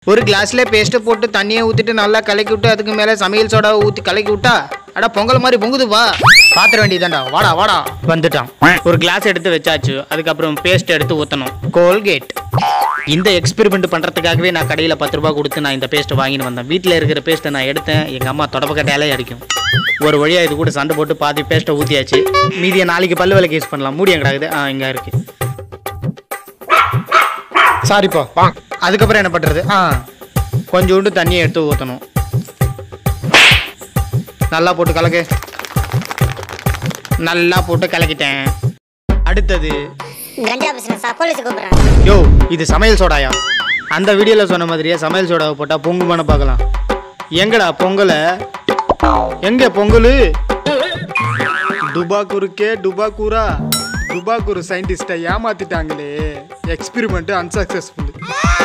ஒரு கிளாஸ்ல பேஸ்ட்டை போட்டு தண்ணியை ஊற்றிட்டு நல்லா கலக்கி விட்டு அதுக்கு மேலே சமையல் சோடாவை ஊற்றி கலக்கி விட்டா அடா பொங்கல் மாதிரி பொங்குது வா பாத்திர வேண்டியதாண்டா வாடா வாடா வந்துட்டான் ஒரு கிளாஸ் எடுத்து வச்சாச்சு அதுக்கப்புறம் பேஸ்ட் எடுத்து ஊற்றணும் கோல்கேட் இந்த எக்ஸ்பெரிமெண்ட் பண்ணுறதுக்காகவே நான் கடையில் பத்து ரூபா கொடுத்து நான் இந்த பேஸ்ட்டை வாங்கிட்டு வந்தேன் வீட்டில் இருக்கிற பேஸ்ட்டை நான் எடுத்தேன் எங்கள் அம்மா தொடப்பக்கட்டையாலே அடிக்கும் ஒரு வழியாக இது கூட சண்டை போட்டு பாதி பேஸ்ட்டை ஊற்றியாச்சு மீதியை நாளைக்கு பல்லு விளக்கு யூஸ் பண்ணலாம் மூடி எங்கடாகுது ஆ இங்கே இருக்குது சாரிப்பா அதுக்கப்புறம் என்ன பண்ணுறது ஆ கொஞ்சோண்டு தண்ணியை எடுத்து ஊற்றணும் நல்லா போட்டு கலக்கு நல்லா போட்டு கலக்கிட்டேன் அடுத்தது கஞ்சா பிசினஸ் போலீஸ் கூப்பிடுறாங்க யோ இது சமையல் சோடாயா அந்த வீடியோவில் சொன்ன மாதிரியே சமையல் சோடாவை போட்டால் பொங்குமான்னு பார்க்கலாம் எங்கடா பொங்கலை எங்க பொங்கல் டுபாக்கூருக்கே டுபாக்கூரா டுபாக்கூர் சயின்டிஸ்ட்டை ஏமாத்திட்டாங்களே எக்ஸ்பிரிமெண்ட் அன்சக்சஸ்ஃபுல்